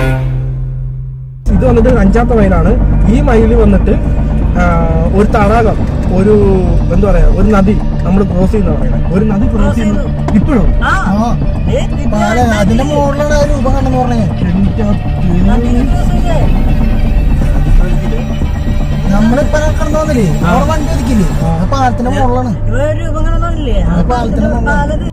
ഇത് വന്നിട്ട് അഞ്ചാമത്തെ മൈലാണ് ഈ മൈലിൽ വന്നിട്ട് ആ, ഒരു തടാകം ഒരു എന്താ പറയാ ഒരു നദി നമ്മൾ ക്രോസ് ചെയ്യുന്ന പറയുന്നത് ഒരു നദി ക്രോസ് ചെയ്യുന്നു ഇപ്പോഴും ആ ആ ഏ, ഇത് പാല അതിന്റെ മുകളിലാണ് ആ രൂപം കണ്ടെന്ന് പറഞ്ഞേ നദിയിൽ ക്രോസില്ലേ? നമ്മളിപ്പോ കിടന്നോന്നില്ലേ അവിടെ വണ്ടി ഒതുക്കില്ലേ ആ പാലത്തിന്റെ മുകളിലാണ് വേറെ രൂപം കാണുന്നില്ലേ ആ പാലത്തിന് മുകളിൽ. പാലത്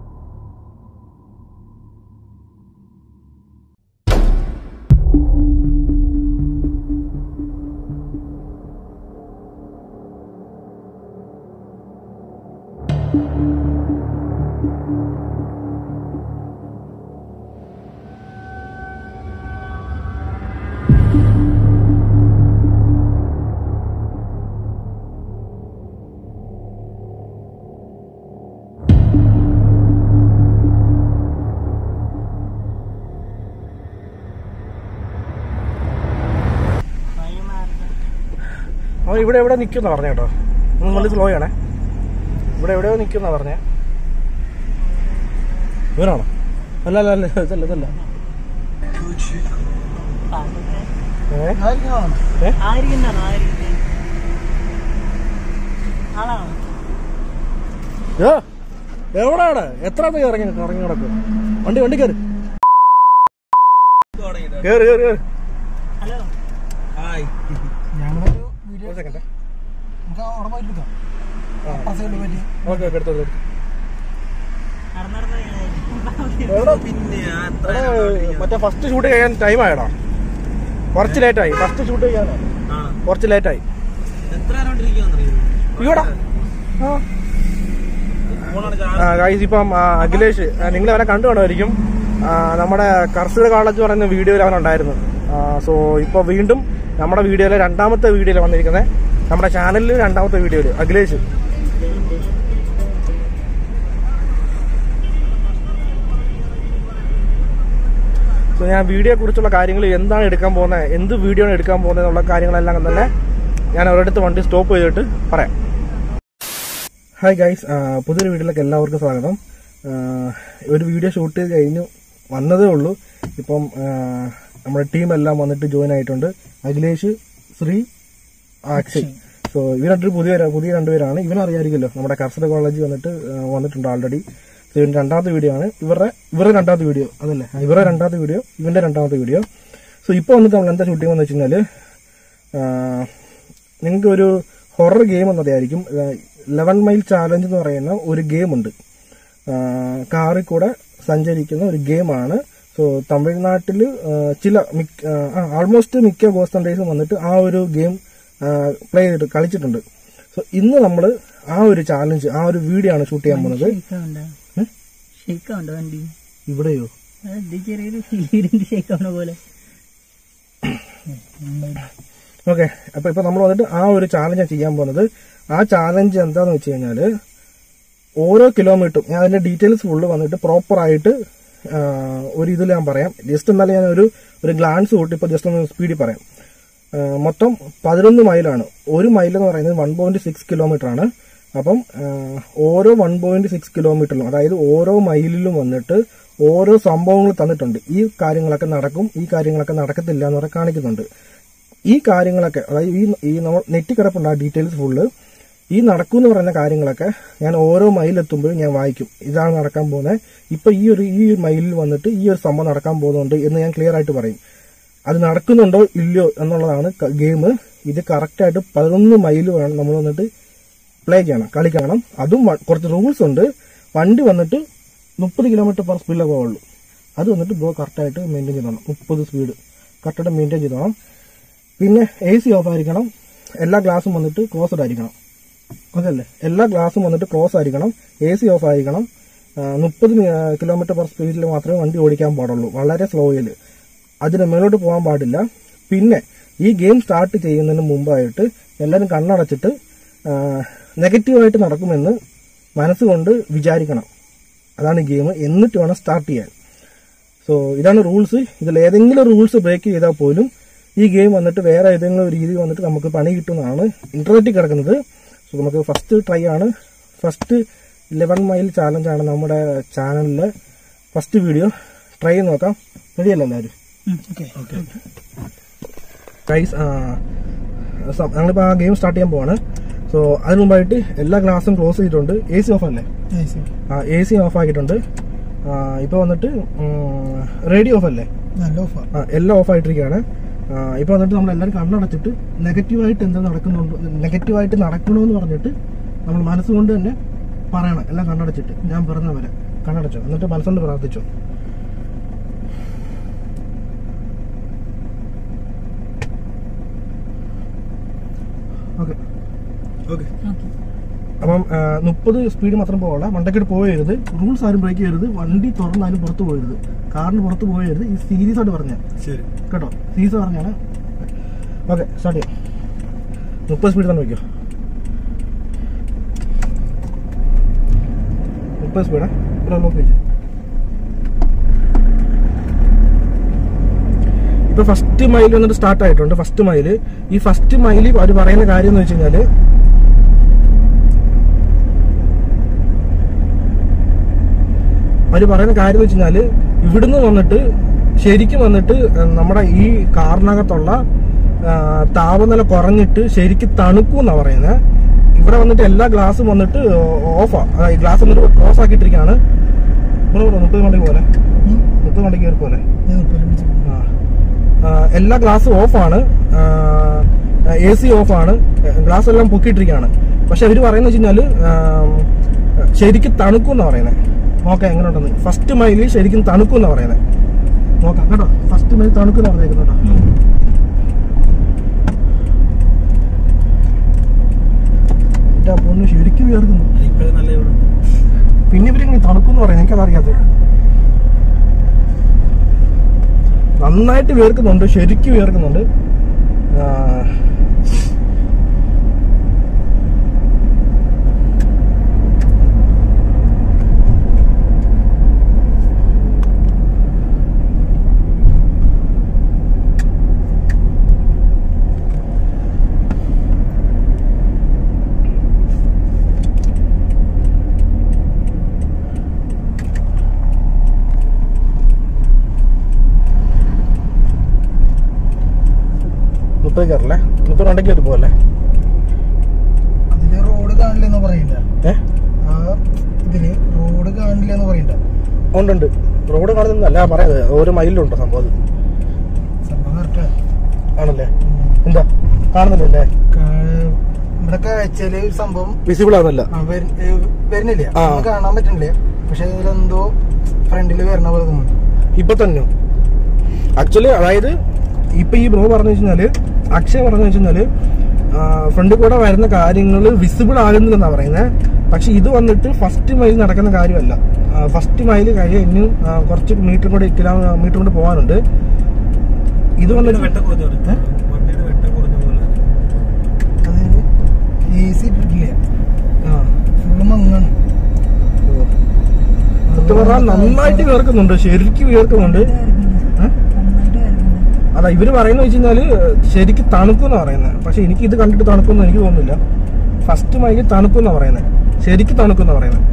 അവൻ ഇവിടെ എവിടെ നിൽക്കുന്ന പറഞ്ഞ കേട്ടോ നമ്മൾ സ്ലോ ചെയ്യണേ ഇവിടെ എവിടെയോ നിൽക്കുന്ന പറഞ്ഞേ ഇവനാണോ അല്ല അല്ല അല്ല ഇതല്ല ഇതല്ല ഏ ആയിരിക്കണം. ആയിരിക്കുന്നതാണ് ആയിരിക്കുന്നത് ആളാണോ ഏ, എവിടാണ് എത്ര ഇറങ്ങി ഇറങ്ങി കിടക്കും വണ്ടി വണ്ടി കയറി കേറി കേറി കേറി ഹലോ ഞങ്ങളൊരു വീഡിയോ ഒരു സെക്കൻഡ് നമുക്ക് അവിടെ പോയിട്ട് എടുക്കാം ആ. ആ സൈഡിൽ പറ്റി ഓക്കെ ഓക്കെ എടുത്തോ എടുത്തോ. നടന്നിടന്ന് എവിടെ എടാ, മറ്റേ ഫസ്റ്റ് ഷൂട്ട് ചെയ്യാൻ ടൈം ആയടാ കുറച്ച് ലേറ്റായി ഫസ്റ്റ് ഷൂട്ട് ചെയ്യാനാ കുറച്ച് ലേറ്റായി ഇയ്യോടാ ആ ഗൈസ് ഇപ്പം ആ, അഖിലേഷ് നിങ്ങൾ അവനെ കണ്ടു കാണുമായിരിക്കും ആ, നമ്മുടെ കർഷക കോളേജ് പറയുന്ന വീഡിയോയിൽ അവൻ ഉണ്ടായിരുന്നു സോ ഇപ്പൊ വീണ്ടും നമ്മുടെ വീഡിയോയിലെ രണ്ടാമത്തെ വീഡിയോയിൽ വന്നിരിക്കുന്നത് നമ്മുടെ ചാനലിൽ രണ്ടാമത്തെ വീഡിയോയിൽ അഖിലേഷ് സോ ഞാൻ വീഡിയോയെ കുറിച്ചുള്ള കാര്യങ്ങൾ എന്താണ് എടുക്കാൻ പോകുന്നത് എന്ത് വീഡിയോ ആണ് എടുക്കാൻ പോകുന്നത് എന്നുള്ള കാര്യങ്ങളെല്ലാം തന്നെ ഞാൻ ഒരിടത്ത് വണ്ടി സ്റ്റോപ്പ് ചെയ്തിട്ട് പറയാം ഹായ് ഗൈസ് പുതിയൊരു വീഡിയോയിലേക്ക് എല്ലാവർക്കും സ്വാഗതം ആ, ഒരു വീഡിയോ ഷൂട്ട് ചെയ്ത് കഴിഞ്ഞു വന്നതേ ഉള്ളൂ ഇപ്പം ആ, നമ്മുടെ ടീം എല്ലാം വന്നിട്ട് ജോയിൻ ആയിട്ടുണ്ട് അഖിലേഷ് ശ്രീ അക്ഷയ് സോ ഇവർ രണ്ടൊരു പുതിയ പുതിയ രണ്ടുപേരാണ് ഇവനറിയായിരിക്കുമല്ലോ നമ്മുടെ കർഷക കോളേജ് വന്നിട്ട് ആ, വന്നിട്ടുണ്ട് ആൾറെഡി സോ ഇവന്റെ രണ്ടാമത്തെ വീഡിയോ ആണ് ഇവരുടെ ഇവരുടെ രണ്ടാമത്തെ വീഡിയോ അതല്ലേ ആ, ഇവരുടെ രണ്ടാമത്തെ വീഡിയോ ഇവന്റെ രണ്ടാമത്തെ വീഡിയോ സോ ഇപ്പോൾ വന്നിട്ട് നമ്മൾ എന്താ ഷൂട്ടിംഗ് എന്ന് വെച്ച് കഴിഞ്ഞാൽ നിങ്ങൾക്ക് ഒരു ഹൊറർ ഗെയിം എന്നതായിരിക്കും ലെവൻ മൈൽ ചാലഞ്ച് എന്ന് പറയുന്ന ഒരു ഗെയിം ഉണ്ട് കാറിൽ കൂടെ സഞ്ചരിക്കുന്ന ഒരു ഗെയിമാണ് സോ തമിഴ്നാട്ടിൽ ചില ആൾമോസ്റ്റ് മിക്ക ഗോസ്റ്റൻഡേഴ്സും വന്നിട്ട് ആ ഒരു ഗെയിം പ്ലേ ചെയ്തിട്ട് കളിച്ചിട്ടുണ്ട് സോ ഇന്ന് നമ്മൾ ആ ഒരു ചാലഞ്ച് ആ ഒരു വീഡിയോ ആണ് ഷൂട്ട് ചെയ്യാൻ പോകുന്നത് ഷെയ്ക്കാവുണ്ടോ ഉം? ഷെയ്ക്കാവുണ്ടോ വണ്ടി ഇവിടെയോ അത് ചെറിയൊരു ഫീലിന്റെ ഷെയ്ക്കാവുന്ന പോലെ ഓക്കെ അപ്പൊ ഇപ്പൊ നമ്മൾ വന്നിട്ട് ആ ഒരു ചാലഞ്ച് ചെയ്യാൻ പോകുന്നത് ആ ചാലഞ്ച് എന്താന്ന് വെച്ച് കഴിഞ്ഞാല് ഓരോ കിലോമീറ്ററും ഞാൻ അതിന്റെ ഡീറ്റെയിൽസ് ഫുള്ള് വന്നിട്ട് പ്രോപ്പർ ആയിട്ട് ആ, ഒരു ഇതിൽ ഞാൻ പറയാം ജസ്റ്റ് എന്നാലും ഞാൻ ഒരു ഒരു ഗ്ലാൻസ് കൂട്ടി ഇപ്പൊ ജസ്റ്റ് ഒന്ന് സ്പീഡിൽ പറയാം ആ, മൊത്തം പതിനൊന്ന് മൈലാണ് ഒരു മൈൽ എന്ന് പറയുന്നത് വൺ പോയിന്റ് സിക്സ് കിലോമീറ്റർ ആണ് അപ്പം ആ, ഓരോ വൺ പോയിന്റ് സിക്സ് കിലോമീറ്ററിലും അതായത് ഓരോ മൈലിലും വന്നിട്ട് ഓരോ സംഭവങ്ങൾ തന്നിട്ടുണ്ട് ഈ കാര്യങ്ങളൊക്കെ നടക്കും ഈ കാര്യങ്ങളൊക്കെ നടക്കത്തില്ല എന്ന് പറഞ്ഞ് കാണിക്കുന്നുണ്ട് ഈ കാര്യങ്ങളൊക്കെ അതായത് ഈ ഈ നമ്മൾ നെറ്റി കിടപ്പുണ്ട് ആ ഡീറ്റെയിൽസ് ഫുള്ള് ഈ നടക്കും എന്ന് പറയുന്ന കാര്യങ്ങളൊക്കെ ഞാൻ ഓരോ മൈലെത്തുമ്പോഴും ഞാൻ വായിക്കും ഇതാണ് നടക്കാൻ പോകുന്നത് ഇപ്പൊ ഈ ഒരു ഈ ഒരു മൈലിൽ വന്നിട്ട് ഈ ഒരു സംഭവം നടക്കാൻ പോകുന്നുണ്ട് എന്ന് ഞാൻ ക്ലിയർ ആയിട്ട് പറയും അത് നടക്കുന്നുണ്ടോ ഇല്ലയോ എന്നുള്ളതാണ് ഗെയിം ഇത് കറക്റ്റായിട്ട് പതിനൊന്ന് മൈൽ വേണം നമ്മൾ വന്നിട്ട് പ്ലേ ചെയ്യണം കളിക്കണം അതും വ- കുറച്ച് റൂൾസ് ഉണ്ട് വണ്ടി വന്നിട്ട് മുപ്പത് കിലോമീറ്റർ പെർ സ്പീഡിലേ പോവുള്ളൂ അത് വന്നിട്ട് ബ്രോ കറക്റ്റായിട്ട് മെയിൻറ്റെയിൻ ചെയ്തോണം മുപ്പത് സ്പീഡ് കറക്റ്റായിട്ട് മെയിൻറ്റെയിൻ ചെയ്തോണം പിന്നെ എ സി ഓഫ് ആയിരിക്കണം എല്ലാ ഗ്ലാസും വന്നിട്ട് ക്ലോസ്ഡ് ആയിരിക്കണം അതല്ലേ എല്ലാ ഗ്ലാസും വന്നിട്ട് ക്ലോസ് ആയിരിക്കണം എ സി ഓഫ് ആയിരിക്കണം മുപ്പത് കിലോമീറ്റർ പെർ സ്പീഡിൽ മാത്രമേ വണ്ടി ഓടിക്കാൻ പാടുള്ളൂ വളരെ സ്ലോയിൽ അതിന് മേലോട്ട് പോകാൻ പാടില്ല പിന്നെ ഈ ഗെയിം സ്റ്റാർട്ട് ചെയ്യുന്നതിന് മുമ്പായിട്ട് എല്ലാവരും കണ്ണടച്ചിട്ട് നെഗറ്റീവായിട്ട് നടക്കുമെന്ന് മനസ്സുകൊണ്ട് വിചാരിക്കണം അതാണ് ഗെയിം എന്നിട്ട് വേണം സ്റ്റാർട്ട് ചെയ്യാൻ സോ ഇതാണ് റൂൾസ് ഇതിൽ ഏതെങ്കിലും റൂൾസ് ബ്രേക്ക് ചെയ്താൽ പോലും ഈ ഗെയിം വന്നിട്ട് വേറെ ഏതെങ്കിലും ഒരു രീതി വന്നിട്ട് നമുക്ക് പണി കിട്ടുന്നതാണ് ഇന്റർനെറ്റിൽ കിടക്കുന്നത് സോ നമുക്ക് ഫസ്റ്റ് ട്രൈ ആണ് ഫസ്റ്റ് ഇലവൻ മൈൽ ചാലഞ്ച് ആണ് നമ്മുടെ ചാനലിലെ ഫസ്റ്റ് വീഡിയോ ട്രൈ ചെയ്ത് നോക്കാം റെഡിയല്ല എല്ലാവരും ഓക്കെ ഗൈസ് ഞങ്ങളിപ്പോൾ ആ ഗെയിം സ്റ്റാർട്ട് ചെയ്യാൻ പോവാണ് സോ അതിന് മുമ്പായിട്ട് എല്ലാ ഗ്ലാസും ക്ലോസ് ചെയ്തിട്ടുണ്ട് എ സി ഓഫ് അല്ലേ എ സി ഓഫ് ആക്കിയിട്ടുണ്ട് ഇപ്പോൾ വന്നിട്ട് റേഡിയോ ഓഫ് അല്ലേ നല്ല ഓഫാ ആ, എല്ലാം ഓഫ് ആയിട്ടിരിക്കുകയാണ് ആ, ഇപ്പൊ വന്നിട്ട് നമ്മൾ എല്ലാവരും കണ്ണടച്ചിട്ട് നെഗറ്റീവായിട്ട് എന്താ നടക്കുന്നുണ്ട് നെഗറ്റീവായിട്ട് നടക്കണമെന്ന് പറഞ്ഞിട്ട് നമ്മൾ മനസ്സുകൊണ്ട് തന്നെ പറയണം എല്ലാം കണ്ണടച്ചിട്ട് ഞാൻ പറഞ്ഞ പോലെ കണ്ണടച്ചോ എന്നിട്ട് മനസ്സുകൊണ്ട് പ്രാർത്ഥിച്ചോ ഓക്കെ ഓക്കെ അപ്പം മുപ്പത് സ്പീഡ് മാത്രം പോകണ്ട മണ്ടക്കേട് പോയരുത് റൂൾസ് ആരും ബ്രേക്ക് ചെയ്യരുത് വണ്ടി തുറന്നാലും പുറത്ത് പോകരുത് കാറിന് പുറത്ത് പോയരുത് ഈ സീരിയസ് ആയിട്ട് പറഞ്ഞ ശരി കേട്ടോ സീരീസ് പറഞ്ഞാണ് ഓക്കെ സ്റ്റാർട്ട് ചെയ്യാം മുപ്പത് സ്പീഡ് തന്നെ വയ്ക്കോ മുപ്പത് സ്പീഡാ ഇവിടെ ലോക്ക് വെച്ചു ഇപ്പൊ ഫസ്റ്റ് മൈൽ വന്നിട്ട് സ്റ്റാർട്ട് ആയിട്ടുണ്ട് ഫസ്റ്റ് മൈല് ഈ ഫസ്റ്റ് മൈല് അവർ പറയുന്ന കാര്യം എന്ന് വെച്ച് കഴിഞ്ഞാല് അവര് പറയുന്ന കാര്യം എന്ന് വെച്ച് കഴിഞ്ഞാല് ഇവിടുന്ന് വന്നിട്ട് ശരിക്കും വന്നിട്ട് നമ്മുടെ ഈ കാറിനകത്തുള്ള ആ, താപനില കുറഞ്ഞിട്ട് ശരിക്കും തണുക്കും എന്നാ പറയുന്നത് ഇവിടെ വന്നിട്ട് എല്ലാ ഗ്ലാസും വന്നിട്ട് ഓഫാ അതായത് ഗ്ലാസ് വന്നിട്ട് ക്ലോസ് ആക്കിയിട്ടിരിക്കുകയാണ് ഇവിടെ ഇവിടെ മുപ്പത് മണിക്ക് പോലെ മുപ്പത് മണിക്ക് കയറി പോലെ ആ. ആ, എല്ലാ ഗ്ലാസും ഓഫാണ് എ സി ഓഫാണ് ഗ്ലാസ് എല്ലാം പൊക്കിയിട്ടിരിക്കുകയാണ് പക്ഷെ അവര് പറയുന്നത് വെച്ച് കഴിഞ്ഞാല് ആ, ശരിക്കും തണുക്കും എന്നാ പറയുന്നത് നോക്കാം എങ്ങനെ ഉണ്ടെന്ന് ഫസ്റ്റ് മൈലിൽ ശരിക്കും തണുക്കും എന്നാ പറയുന്നത് നോക്കാം കേട്ടോ ഫസ്റ്റ് മൈൽ തണുക്കും എന്നാ പറഞ്ഞേക്കുന്നത് കേട്ടോ എന്റെ പൊന്ന് ശരിക്കും വിയർക്കുന്നു ഇപ്പോഴേ നല്ല ഇവിടെ പിന്നെ ഇവരിങ്ങനെ തണുക്കും എന്ന് പറയുന്നത് എനിക്കതറിയാതെ നന്നായിട്ട് വിയർക്കുന്നുണ്ട് ശരിക്കും വിയർക്കുന്നുണ്ട് ആ, മുപ്പത് കയറല്ലേ മുപ്പത് രണ്ടേക്ക് കയറി പോകല്ലേ അതില് റോഡ് കാണില്ലെന്ന് പറയണ്ട ഏഹ് ആ ഇതില് റോഡ് കാണില്ല എന്ന് പറയണ്ട ഉണ്ട് ഉണ്ട് റോഡ് കാണുന്നല്ല പറയാതെ ഒരു മൈലിലുണ്ടോ സംഭവം അത് സംഭവം കറക്റ്റാ ആണല്ലേ എന്താ കാണുന്നില്ലല്ലേ ഇവിടെ കാഴ്ചയില് ഒരു സംഭവം വിസിബിൾ ആവുന്നില്ല ആ, വര- ഏ, വരുന്നില്ല ആ. നമുക്ക് കാണാൻ പറ്റണില്ല പക്ഷെ ഇതിലെന്തോ ഫ്രണ്ടില് വരണ പോലെ തോന്നുന്നു ഇപ്പൊ തന്നെ ആക്ച്വലി അതായത് ഇപ്പൊ ഈ ബ്രോ പറഞ്ഞു വെച്ചാല് അക്ഷയ് പറഞ്ഞു വെച്ചാല് ഫ്രണ്ടിൽ കൂടെ വരുന്ന കാര്യങ്ങൾ വിസിബിൾ ആകുന്നില്ലെന്നാ പറയുന്നത് പക്ഷെ ഇത് വന്നിട്ട് ഫസ്റ്റ് മൈൽ നടക്കുന്ന കാര്യമല്ല ഫസ്റ്റ് മൈൽ കഴിഞ്ഞ് ഇനിയും ആ, കുറച്ച് മീറ്റർ കൂടെ കിലോമീറ്റർ കൊണ്ട് പോകാനുണ്ട് ഇത് വണ്ടിയുടെ വന്നിട്ട് വെട്ടം കുറഞ്ഞ പോലെ ഏ? വണ്ടിയുടെ വെട്ടം കുറഞ്ഞ പോലെ അത് എ സി ഇട്ടിട്ടില്ല ആ, ഫുള്ള് മങ്ങാണ് ഓ. സത്യം പറഞ്ഞാൽ നന്നായിട്ട് വിയർക്കുന്നുണ്ട് ശരിക്കും വിയർക്കുന്നുണ്ട് ഏ? അതാ ഇവര് പറയുന്നത് വെച്ച് കഴിഞ്ഞാല് ശരിക്കും തണുക്കുന്നാ പറയുന്നത് പക്ഷെ എനിക്ക് ഇത് കണ്ടിട്ട് തണുക്കൊന്നും എനിക്ക് തോന്നുന്നില്ല ഫസ്റ്റ് മൈലിൽ തണുക്കുന്നാ പറയുന്നത് ശരിക്കും തണുക്കുന്നാ പറയുന്നത്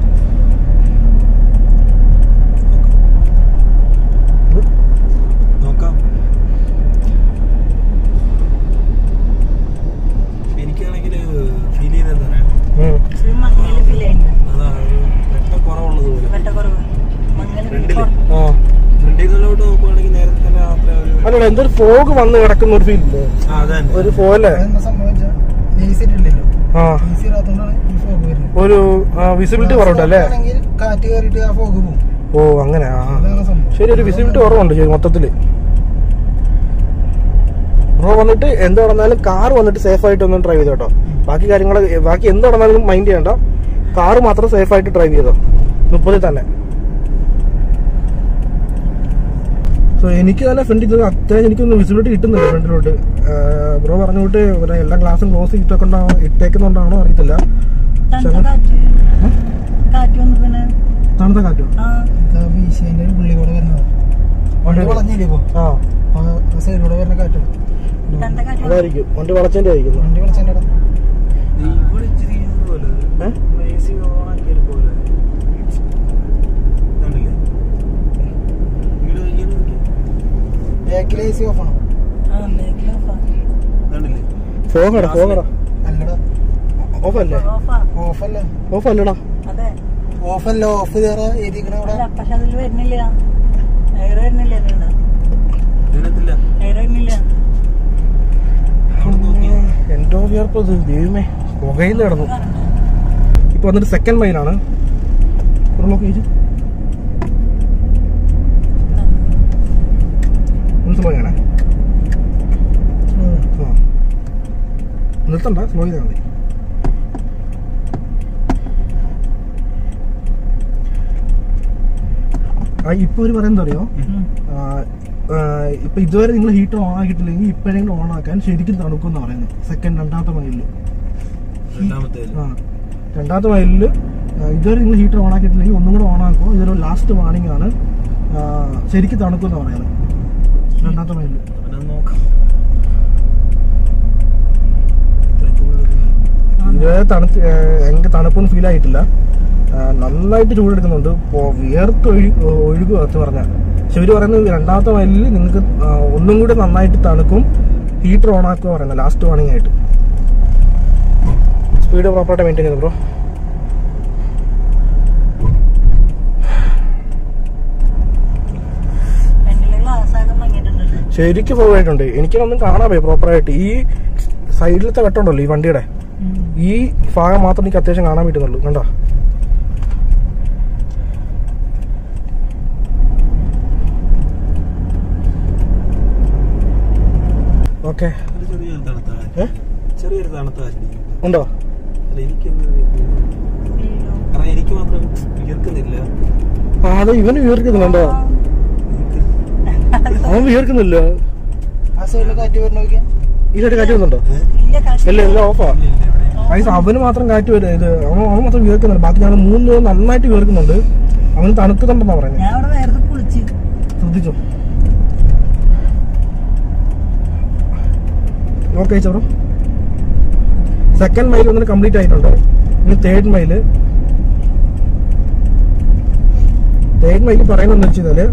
നോക്കാം എനിക്കാണെങ്കിൽ ഫീൽ ചെയ്തെന്താ പറയാ ഉം. മങ്ങല് ഫീൽ ചെയ്യുന്നത് അതാ ഒരു വെട്ടം കുറവുള്ളത് പോലെ വെട്ടക്കുറവ് മങ്ങല് ഫ്രണ്ടില് ആ ഫ്രണ്ടിൽ നിന്നോട്ട് നോക്കുവാണെങ്കിൽ നേരത്തെ തന്നെ അത്ര ഒരു അല്ലല്ല എന്തൊരു ഫോഗ് വന്ന് കിടക്കുന്ന ഒരു ഫീൽ ഇല്ലേ ആ അതന്നെ ഒരു പോലെ അതെന്താ സംഭവം വെച്ചാൽ എ സി ഇട്ടില്ലല്ലോ ആ എ സി ഇടാത്തോണ്ടാണ് ഈ ഫോഗ് വരുന്നത് ഒരു വിസിബിലിറ്റി കുറവുണ്ടല്ലേ ആണെങ്കിൽ കാറ്റ് കയറിയിട്ട് ആ ഫോഗ് പോകും ഓ അങ്ങനെ ആ അതാണ് സംഭവം ശരി ഒരു വിസിബിലിറ്റി കുറവുണ്ട് ശരി മൊത്തത്തില് ബ്രോ വന്നിട്ട് എന്ത് നടന്നാലും കാർ വന്നിട്ട് സേഫ് ആയിട്ട് ഒന്ന് ഡ്രൈവ് ചെയ്തോ കേട്ടോ ബാക്കി കാര്യങ്ങൾ ബാക്കി എന്ത് നടന്നാലും മൈൻഡ് ചെയ്യണ്ട കാർ മാത്രം സേഫ് ആയിട്ട് ഡ്രൈവ് ചെയ്തോ മുപ്പതിൽ തന്നെ സോ എനിക്ക് തന്നെ ഫ്രണ്ട് ഇത് അത്യാവശ്യം എനിക്കൊന്ന് വിസിബിലിറ്റി കിട്ടുന്നില്ല ഫ്രണ്ടിലോട്ട് ബ്രോ പറഞ്ഞുകൊണ്ട് ഇവിടെ എല്ലാ ഗ്ലാസും ക്ലോസ് ഇട്ടൊക്കെണ്ടാണോ ഇട്ടേക്കുന്നുണ്ടാണോ അറിയത്തില്ല തണുത്ത കാറ്റ് കാറ്റ് വന്നു പിന്നെ തണുത്ത കാറ്റോ ആ ഇതാ വീശേന്റെ ഒരു പുള്ളി കൂടെ വരുന്നത് വണ്ടി വളഞ്ഞില്ലേ ഇപ്പൊ ആ ആ സൈഡിലൂടെ വരുന്ന കാറ്റാണ് തണുത്ത കാറ്റ് വന്നു. അതായിരിക്കും വണ്ടി വളച്ചതിന്റെ ആയിരിക്കും വണ്ടി വളച്ചതിന്റെ ഇടം ഇവിടെ ഇച്ചിരി ഇത് പോലെ ഏ? എ സി ഓണാക്കിയത് പോലെ കണ്ടില്ലേ ഇങ്ങോട്ട് ഇങ്ങനെ നോക്കി ബാക്കിൽ എ സി ഓഫ് ആണ് ആ മേക്കിൽ ഓഫാ കണ്ടില്ലേ ഫോഗടാ ഫോഗടാ അല്ലടാ ഓഫല്ലേ ഓഫാ ഓഫല്ല ഓഫല്ലടാ അതെ ഓഫല്ല ഓഫ് വേറെ എഴുതിക്കണ അവിടെ അല്ല പക്ഷെ അതിൽ വരുന്നില്ല എയർ വരുന്നില്ല അതിലുണ്ട് ഇതിനകത്തില്ല എയർ വരുന്നില്ല അവിടെ നോക്കി എന്തോ വിയർപ്പ് ഇത് ദൈവമേ പുകയിൽ കിടന്നു ഇപ്പൊ വന്നിട്ട് സെക്കൻഡ് മൈലാണ് ഇവിടെ നോക്കി ചേച്ചി ഒന്ന് സ്ലോ ചെയ്യണേ ആ നിർത്തണ്ട സ്ലോ ചെയ്താൽ മതി ആ ഇപ്പൊ ഒരു പറയുന്നത് അറിയോ ആ, ആ, ഇപ്പൊ ഇതുവരെ നിങ്ങൾ ഹീറ്റർ ഓൺ ആക്കിയിട്ടില്ലെങ്കിൽ ഇപ്പോഴെങ്കിലും ഓൺ ആക്കാൻ ശരിക്കും തണുക്കും എന്ന് പറയുന്നത് സെക്കൻഡ് രണ്ടാമത്തെ മൈലിൽ രണ്ടാമത്തേല് ആ രണ്ടാമത്തെ മൈലിൽ ഇതുവരെ നിങ്ങൾ ഹീറ്റർ ഓൺ ആക്കിയിട്ടില്ലെങ്കിൽ ഒന്നും കൂടെ ഓൺ ആക്കുമോ ഇതൊരു ലാസ്റ്റ് വാണിംഗ് ആണ് ആ, ശരിക്കും തണുക്കും എന്ന് പറയുന്നത് രണ്ടാമത്തെ മൈലിൽ അവനൊന്ന് നോക്കാം ഇത്രയും ചൂടെടുക്കുന്നു ഇതുവരെ തണുത്ത് ഏഹ്, എനിക്ക് തണുപ്പൊന്നും ഫീൽ ആയിട്ടില്ല ആ, നന്നായിട്ട് ചൂടെടുക്കുന്നുണ്ട് ഇപ്പോ വിയർത്ത് ഒഴു ഒഴുകുക എന്ന് പറഞ്ഞാൽ പക്ഷെ ഇവര് പറയുന്നത് രണ്ടാമത്തെ മൈലിൽ നിങ്ങൾക്ക് ആ, ഒന്നും കൂടി നന്നായിട്ട് തണുക്കും ഹീറ്റർ ഓൺ ആക്കുക പറയുന്നത് ലാസ്റ്റ് വാണിംഗ് ആയിട്ട് സ്പീഡ് പ്രോപ്പറായിട്ട് മെയിൻറ്റെയിൻ ചെയ്തു ബ്രോ ഫ്രണ്ടിലെ ഗ്ലാസ് ആകെ മങ്ങിയിട്ടുണ്ടല്ലോ ശരിക്കും ഫോർവേഡ് ആയിട്ടുണ്ട് എനിക്കൊന്നും കാണാൻ പോയി പ്രോപ്പറായിട്ട് ഈ സൈഡിലത്തെ വെട്ടമുണ്ടല്ലോ ഈ വണ്ടിയുടെ ഈ ഭാഗം മാത്രം എനിക്ക് അത്യാവശ്യം കാണാൻ പറ്റുന്നുള്ളൂ കണ്ടോ ഓക്കെ ഒരു ചെറിയൊരു തണുത്ത കാറ്റ് ഏ? ചെറിയൊരു തണുത്ത കാറ്റടിക്കും ഉണ്ടോ അല്ല എനിക്കൊന്നും കാരണം എനിക്ക് മാത്രം വിയർക്കുന്നില്ല ആ അത് ഇവന് വിയർക്കുന്നുണ്ടോ അവൻ വിയർക്കുന്നില്ല ആ സൈഡിൽ കാറ്റ് വരണ നോക്കിയാ ഈ സൈഡ് കാറ്റ് വരുന്നുണ്ടോ ഇല്ല കാശ് ഇല്ല ഇല്ല ഓഫാ പൈസ അവന് മാത്രം കാറ്റ് വരും ഇത് അവൻ അവൻ മാത്രം വിയർക്കുന്നുണ്ട് ബാക്കി ഞാൻ മൂന്ന് പേര് നന്നായിട്ട് വിയർക്കുന്നുണ്ട് അവന് തണുക്കുന്നുണ്ടെന്നാ പറയുന്നത് ഞാൻ അവിടെ വേറെ കുളിച്ച് ശ്രദ്ധിച്ചോ ഓക്കെ ചോറോ സെക്കൻഡ് മൈൽ വന്നിട്ട് കംപ്ലീറ്റ് ആയിട്ടുണ്ട് ഇനി തേർഡ് മൈല് തേർഡ് മൈൽ പറയുന്നത് വെച്ച് കഴിഞ്ഞാല്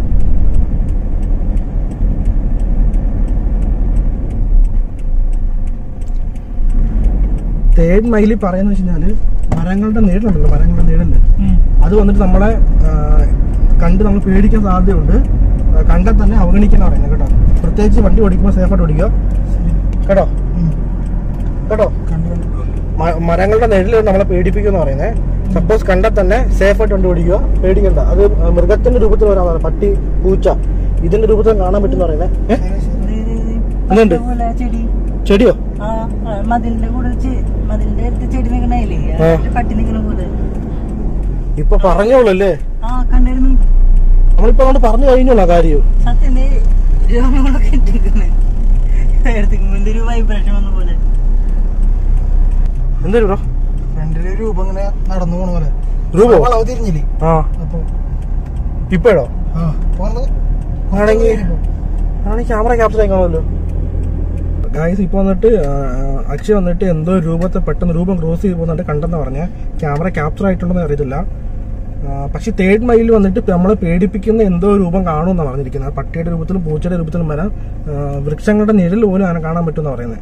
തേർഡ് മൈലിൽ പറയുന്നത് വെച്ച് കഴിഞ്ഞാല് മരങ്ങളുടെ നീളുണ്ടല്ലോ മരങ്ങളുടെ നീളല് അത് വന്നിട്ട് നമ്മളെ ആ, കണ്ട് നമ്മൾ പേടിക്കാൻ സാധ്യതയുണ്ട് ആ, കണ്ടാൽ തന്നെ അവഗണിക്കാൻ പറയുന്നത് കേട്ടോ പ്രത്യേകിച്ച് വണ്ടി ഓടിക്കുമ്പോൾ സേഫായിട്ട് ഓടിക്കുക കേട്ടോ കേട്ടോ കണ്ടു കണ്ടു മ- മരങ്ങളുടെ നിഴല് നമ്മളെ പേടിപ്പിക്കുമെന്ന് പറയുന്നത് സപ്പോസ് കണ്ടാൽ തന്നെ സേഫായിട്ട് വണ്ടി ഓടിക്കുക പേടിക്കണ്ട അത് മൃഗത്തിന്റെ രൂപത്തിൽ വരാതാണ് പട്ടി പൂച്ച ഇതിന്റെ രൂപത്തിൽ കാണാൻ പറ്റുന്ന പറയുന്നത് ഏ? ശരി ശരി ഇത് ഇത് ഇത് എന്തുണ്ട്? പോലെ ചെടി ചെടിയോ ആ ആ, മതിലിന്റെ കൂടെ ചെ- മതിലിന്റെ അടുത്ത് ചെടി നിക്കണേലേ ആ. പട്ടി നിക്കണ പോലെ ഇപ്പൊ പറഞ്ഞോളൂ അല്ലേ ആ കണ്ടിരുന്നു നമ്മളിപ്പോ അങ്ങോട്ട് പറഞ്ഞു കഴിഞ്ഞോളൂ ആ കാര്യം സത്യം ദേ രോമങ്ങളൊക്കെ ഇട്ടിരിക്കുന്നേ എടുത്തിക്കുമ്പോ എന്തൊരു വൈബ്രേഷൻ വന്ന പോലെ എന്തൊരു ബ്രോ ഫ്രണ്ടില് രൂപം ഇങ്ങനെ നടന്നു പോണ പോലെ രൂപോ വളവ് തിരിഞ്ഞില്ലേ ആ അപ്പൊ ഇപ്പോഴോ ആ പോണത് ആണെങ്കിൽ ആണെങ്കിൽ ക്യാമറ ക്യാപ്ചർ ആയിക്കാണല്ലോ ഗായ്സ് ഇപ്പൊ വന്നിട്ട് ആ, അക്ഷയ് വന്നിട്ട് എന്തോ ഒരു രൂപത്തെ പെട്ടെന്ന് രൂപം ക്രോസ് ചെയ്ത് പോകുന്നുണ്ട് കണ്ടെന്ന് പറഞ്ഞ ക്യാമറ ക്യാപ്ചർ ആയിട്ടുണ്ടെന്ന് അറിയത്തില്ല ആ, പക്ഷെ തേർഡ് മൈലിൽ വന്നിട്ട് നമ്മളെ പേടിപ്പിക്കുന്ന എന്തോ രൂപം കാണുമെന്നാണ് പറഞ്ഞിരിക്കുന്നത് ആ പട്ടിയുടെ രൂപത്തിലും പൂച്ചയുടെ രൂപത്തിലും വരാം ആ, വൃക്ഷങ്ങളുടെ നിഴൽ പോലും അങ്ങനെ കാണാൻ പറ്റുമെന്ന് പറയുന്നത്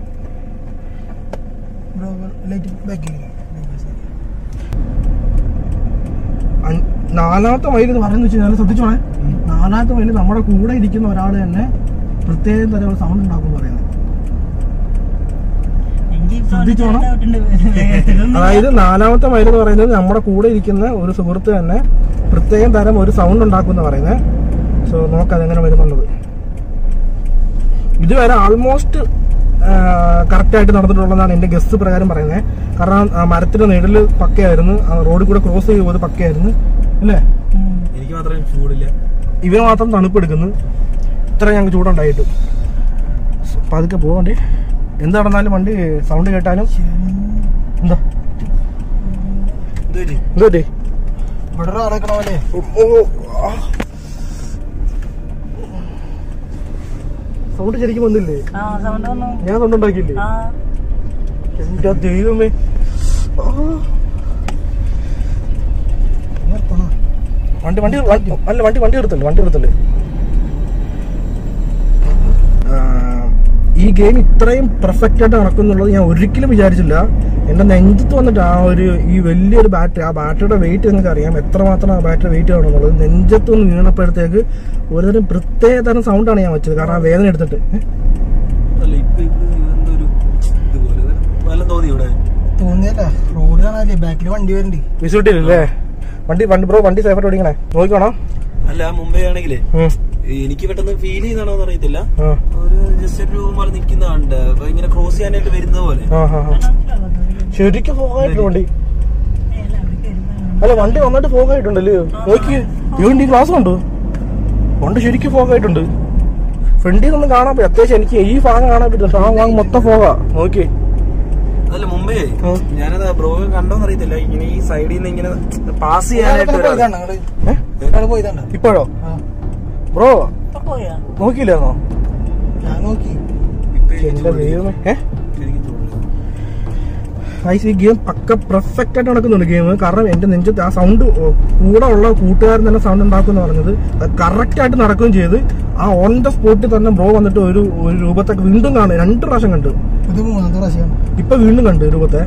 ലൈറ്റ് ബാക്കി അൻ- നാലാമത്തെ മൈൽ എന്ന് പറയുന്നത് വെച്ച് കഴിഞ്ഞാൽ ശ്രദ്ധിച്ചോണേ നാലാമത്തെ മൈൽ നമ്മുടെ കൂടെ ഇരിക്കുന്ന ഒരാൾ തന്നെ പ്രത്യേകം തരം സൗണ്ട് ഉണ്ടാക്കും പറയുന്നത് എനിക്ക് ഇപ്പൊ ശ്രദ്ധിച്ചോണം. doubt ഉണ്ട്. വേഗത്തിലൊന്നും അതായത് നാലാമത്തെ മൈൽ എന്ന് പറയുന്നത് നമ്മുടെ കൂടെ ഇരിക്കുന്ന ഒരു സുഹൃത്ത് തന്നെ പ്രത്യേകം തരം ഒരു സൗണ്ട് ഉണ്ടാക്കും എന്ന് പറയുന്നത് സോ നോക്കാം അതെങ്ങനെ വരുന്നുള്ളത് ഇതുവരെ ആൾമോസ്റ്റ് കറക്റ്റ് ആയിട്ട് നടന്നിട്ടുള്ളതാണ് എന്റെ ഗസ്റ്റ് പ്രകാരം പറയുന്നത് കാരണം ആ മരത്തിന്റെ നിഴല് പക്കയായിരുന്നു ആ റോഡിൽ കൂടെ ക്രോസ് ചെയ്ത് പോയത് പക്കയായിരുന്നു അല്ലേ ഉം. എനിക്ക് മാത്രം ചൂടില്ല ഇവന് മാത്രം തണുപ്പെടുക്കുന്നു ഇത്ര ഞങ്ങൾക്ക് ചൂടുണ്ടായിട്ട് പതുക്കെ പോകണ്ടേ എന്ത് നടന്നാലും വണ്ടി സൗണ്ട് കേട്ടാലും എന്താ എന്ത് പറ്റി എന്താ പറ്റി? ഇവിടെ ഒരാളെക്കണ പോലെ സൗണ്ട് ശരിക്കും വന്നില്ലേ ആ സൗണ്ട് വന്നു ഞാൻ സൗണ്ട് ഉണ്ടാക്കിയില്ലേ ആ എന്റെ ദൈവമേ ആ. നിർത്തണോ വണ്ടി വണ്ടി വണ്ടി- അല്ല വണ്ടി വണ്ടി എടുത്തല്ലേ വണ്ടി എടുത്തല്ലേ ഗെയിം ഇത്രയും പെർഫെക്റ്റ് ആയിട്ട് നടക്കുന്നുള്ളത് ഞാൻ ഒരിക്കലും വിചാരിച്ചില്ല എന്റെ നെഞ്ചത്ത് വന്നിട്ട് ആ ഒരു ഈ വലിയൊരു ബാറ്ററി ആ ബാറ്ററിയുടെ വെയിറ്റ് നിങ്ങൾക്ക് അറിയാം എത്രമാത്രം ആ ബാറ്ററി വെയിറ്റ് ആണെന്നുള്ളത് നെഞ്ചത്ത് നിന്ന് വീണപ്പോഴത്തേക്ക് ഒരുതരം പ്രത്യേക തരം സൗണ്ടാണ് ഞാൻ വെച്ചത് കാരണം ആ വേദന എടുത്തിട്ട് ഏ? അല്ല ഇപ്പൊ ഇത് എന്തൊരു ഇതുപോലെ വല്ല തോന്നി ഇവിടെ തോന്നിയല്ല റോഡ് കാണാല്ലേ ബാക്കിൽ വണ്ടി വരുന്നുണ്ട് വിസുട്ടില്ലേ വണ്ടി വണ്ടി ബ്രോ വണ്ടി സേഫായിട്ട് ഓടിക്കണേ നോക്കിക്കോണോ അല്ല മുംബൈ ആണെങ്കിലേ ഉം. എനിക്ക് പെട്ടെന്ന് ഫീൽ ചെയ്യുന്നതാണോ എന്ന് അറിയത്തില്ല ആ. ഒരു ജസ്റ്റ് ഒരു രൂപം പോലെ നിൽക്കുന്നതുണ്ട് അപ്പൊ ഇങ്ങനെ ക്രോസ് ചെയ്യാനായിട്ട് വരുന്നത് പോലെ ആ, ആ, ആ. ശരിക്കും പോകായിട്ടുണ്ട് വണ്ടി അല്ല വണ്ടി നന്നായിട്ട് പോകായിട്ടുണ്ടല്ലേ നോക്കി ഈ ക്ലാസ് കണ്ടു വണ്ടി ശരിക്കും പോകായിട്ടുണ്ട് ഫ്രണ്ടിൽ നിന്നും കാണാൻ പറ്റും അത്യാവശ്യം എനിക്ക് ഈ ഭാഗം കാണാൻ പറ്റും ആ ഭാഗം മൊത്തം പോകാ നോക്കി അതല്ല മുംബൈ ഉം. ഞാനത് ബ്രോ കണ്ടോന്ന് അറിയത്തില്ല ഇങ്ങനെ ഈ സൈഡിൽ നിന്ന് ഇങ്ങനെ പാസ് ചെയ്യാനായിട്ട് ഒരാള്. പോയതാണ് അങ്ങോട്ട് ഏ? ഒരാൾ പോയതാണ് ഇപ്പോഴോ ആ ബ്രോ പോയാ നോക്കിയില്ലായിരുന്നോ ഞാൻ നോക്കി ഇപ്പൊ എനിക്ക് എന്റെ തോന്നുന്നു. ദൈവമേ ഏ എനിക്ക് തോന്നുന്നു. ഗൈസ് ഈ ഗെയിം പക്ക പെർഫെക്റ്റ് ആയിട്ട് നടക്കുന്നുണ്ട് ഗെയിം കാരണം എന്റെ നെഞ്ചത്ത് ആ സൗണ്ട് കൂടെ ഉള്ള കൂട്ടുകാരൻ തന്നെ സൗണ്ട് ഉണ്ടാക്കും എന്ന് പറഞ്ഞത് കറക്റ്റ് ആയിട്ട് നടക്കുകയും ചെയ്ത് ആ ഓൺ ദ സ്പോട്ടിൽ തന്നെ ബ്രോ വന്നിട്ട് ഒരു ഒരു രൂപത്തൊക്കെ വീണ്ടും കാണും രണ്ട് പ്രാവശ്യം കണ്ടു ഇത് മൂന്നാമത്തെ പ്രാവശ്യമാണ് ഇപ്പൊ വീണ്ടും കണ്ടു രൂപത്തെ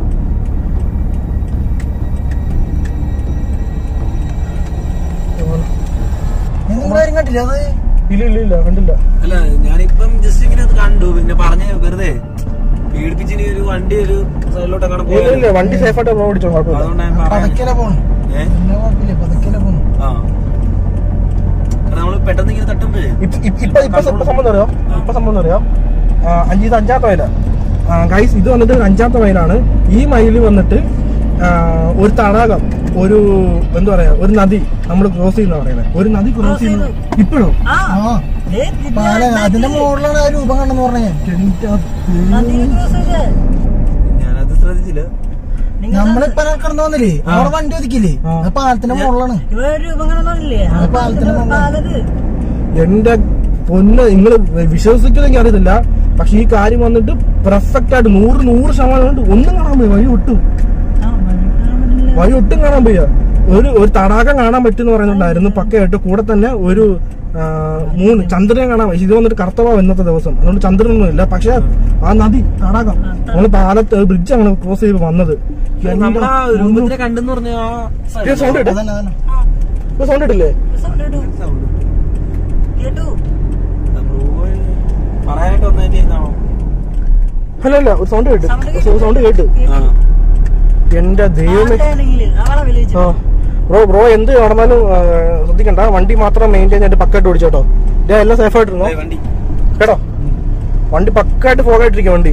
ഞാൻ നിങ്ങളാരും കണ്ടില്ല അത് ഇല്ല ഇല്ല ഇല്ല കണ്ടില്ല അല്ല ഞാനിപ്പം ജസ്റ്റ് ഇങ്ങനെ അത് കണ്ടു പിന്നെ പറഞ്ഞ് വെറുതെ പീഡിപ്പിച്ചിന് ഒരു വണ്ടി ഒരു സൈഡിലോട്ട് അങ്ങനെ ഇല്ല ഇല്ല പോയത് വണ്ടി സേഫ് ആയിട്ട് ബ്രോ ഓടിച്ചോ കുഴപ്പമില്ല അതുകൊണ്ടാണ് ഞാൻ പറയാൻ പതക്കല പോണു ഏഹ് പിന്നെ കുഴപ്പമില്ല പതക്കല പോണു ആ കാരണം നമ്മള് പെട്ടെന്ന് ഇങ്ങനെ തട്ടുമ്പോഴേ ഇപ്പ- ഇപ്പ- ഇപ്പൊ ഇപ്പൊ ഇപ്പൊ സംഭവം അറിയോ ഇപ്പൊ സംഭവം അറിയോ അഞ്ച് ഇത് അഞ്ചാമത്തെ മൈല ഗൈസ് ഇത് വന്നിട്ട് ഒരു അഞ്ചാമത്തെ മൈലാണ് ഈ മൈല് വന്നിട്ട് ആ, ഒരു തടാകം ഒരു എന്താ പറയാ ഒരു നദി നമ്മൾ ക്രോസ് ചെയ്യുന്ന പറയുന്നത് ഒരു നദി ക്രോസ് ചെയ്യുന്ന ഇപ്പോഴും ആ ആ ദേ, ഇതിന്റെ പാല അതിന്റെ മുകളിലാണ് ആ രൂപം കണ്ടെന്ന് പറഞ്ഞേ നദിയിൽ cross ചെയ്തേ. ഞാനത് ശ്രദ്ധിച്ചില്ല നിങ്ങൾ നമ്മളിപ്പോ കിടന്നു വന്നില്ലേ അവിടെ വണ്ടി ഒതുക്കില്ലേ അത് പാലത്തിന്റെ മുകളിലാണ് ഇവിടെ ഒരു രൂപം കാണുന്നില്ലേ ആ പാലത്തിന്റെ മുകളിൽ. പാലത് എന്റെ പൊന്ന് നിങ്ങൾ വിശ്വസിക്കുന്നെങ്കിൽ അറിയത്തില്ല പക്ഷെ ഈ കാര്യം വന്നിട്ട് പെർഫെക്റ്റ് ആയിട്ട് നൂറ് നൂറ് ശതമാനം കൊണ്ട് ഒന്നും കാണാൻ പോയി വഴി ഒട്ടും ആ വഴി കാണാൻ പറ്റില്ല വഴി ഒട്ടും കാണാൻ വയ്യ ഒരു ഒരു തടാകം കാണാൻ പറ്റുമെന്ന് പറയുന്നുണ്ടായിരുന്നു പക്കയായിട്ട് കൂടെ തന്നെ ഒരു ആ, മൂന്ന് ചന്ദ്രനെ കാണാൻ പറ്റും ഇത് വന്നിട്ട് കർത്തവാ ഇന്നത്തെ ദിവസം അതുകൊണ്ട് ചന്ദ്രനൊന്നും ഇല്ല പക്ഷെ ആ നദി തടാകം നമ്മള് പാലത്ത് ബ്രിഡ്ജ് ആണ് ക്രോസ് ചെയ്ത് വന്നത് നമ്മളാ രൂപത്തിനെ കണ്ടെന്ന് പറഞ്ഞ ആ സൗണ്ട് ഇട്ട് അതന്നെ അതന്നെ സൗണ്ട് ഇട്ടില്ലേ സൗണ്ട് ഇടൂ സൗണ്ട് കേട്ടു പറയാനായിട്ട് വന്നതിന്റെ ഇതാണോ അല്ല അല്ല ഒരു സൗണ്ട് കേട്ട് Sound കേട്ടു. സൗണ്ട് കേട്ട് ആ എന്റെ ദൈവമേ ആണെങ്കിൽ ആളെ വിളിച്ചു ആ ബ്രോ ബ്രോ എന്ത് നടന്നാലും ആ, ശ്രദ്ധിക്കണ്ട വണ്ടി മാത്രം മെയിൻറ്റെയിൻ ചെയ്തിട്ട് പക്കായിട്ട് ഓടിച്ചോട്ടോ ഇതാ എല്ലാം സേഫ് ആയിട്ടിരുന്നോ ദേ വണ്ടി കേട്ടോ വണ്ടി പക്കായിട്ട് പോകായിട്ടിരിക്കും വണ്ടി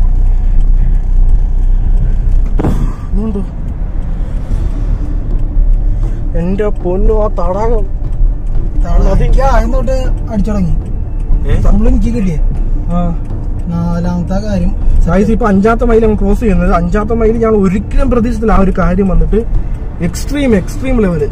ഇതുണ്ടോ? എന്റെ പൊന്നു ആ തടാകം എനിക്ക് ആദ്യം തൊട്ട് അടിച്ചു തുടങ്ങി ഏ? നമ്മൾ എനിക്ക് കിട്ടിയേ ആ നാലാമത്തെ കാര്യം സായിസ് ഇപ്പൊ അഞ്ചാമത്തെ മൈൽ അങ്ങ് ക്രോസ് ചെയ്യുന്നത് അഞ്ചാമത്തെ മൈൽ ഞാൻ ഒരിക്കലും പ്രതീക്ഷിച്ചില്ല ആ ഒരു കാര്യം വന്നിട്ട് എക്സ്ട്രീം എക്സ്ട്രീം ലെവല്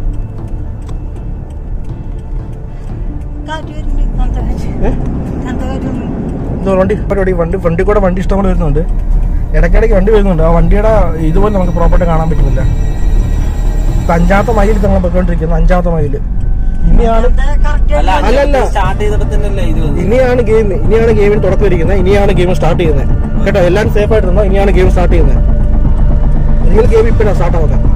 കാറ്റ് വരുന്നുണ്ട് തണുത്ത കാറ്റ് ഏഹ് തണുത്ത കാറ്റ് വന്നു എന്തോ വണ്ടി പരിപാടി വണ്ടി വണ്ടി കൂടെ വണ്ടി ഇഷ്ടംപോലെ വരുന്നുണ്ട് ഇടയ്ക്കിടയ്ക്ക് വണ്ടി വരുന്നുണ്ട് ആ വണ്ടിയുടെ ഇതുപോലെ നമുക്ക് പ്രോപ്പർട്ടി കാണാൻ പറ്റുന്നില്ല ഇപ്പൊ അഞ്ചാമത്തെ മൈലിൽ നമ്മൾ പോയിക്കൊണ്ടിരിക്കുന്നത് അഞ്ചാമത്തെ മൈലിൽ ഇനിയാണ് അല്ല അല്ല, അല്ല. സ്റ്റാർട്ട് ചെയ്തപ്പോ തന്നെയല്ലേ ഇത് വന്നത്? ഇനിയാണ് ഗെയിം ഇനിയാണ് ഗെയിമിന് തുടക്കം ഇരിക്കുന്നത് ഇനിയാണ് ഗെയിം സ്റ്റാർട്ട് ചെയ്യുന്നത് കേട്ടോ എല്ലാവരും സേഫ് ആയിട്ട് ഇരുന്നോ ഇനിയാണ് ഗെയിം സ്റ്റാർട്ട് ചെയ്യുന്നത് റിയൽ ഗെയിം ഇപ്പോഴാണ് സ്റ്റാർട്ട് ആവുന്നത്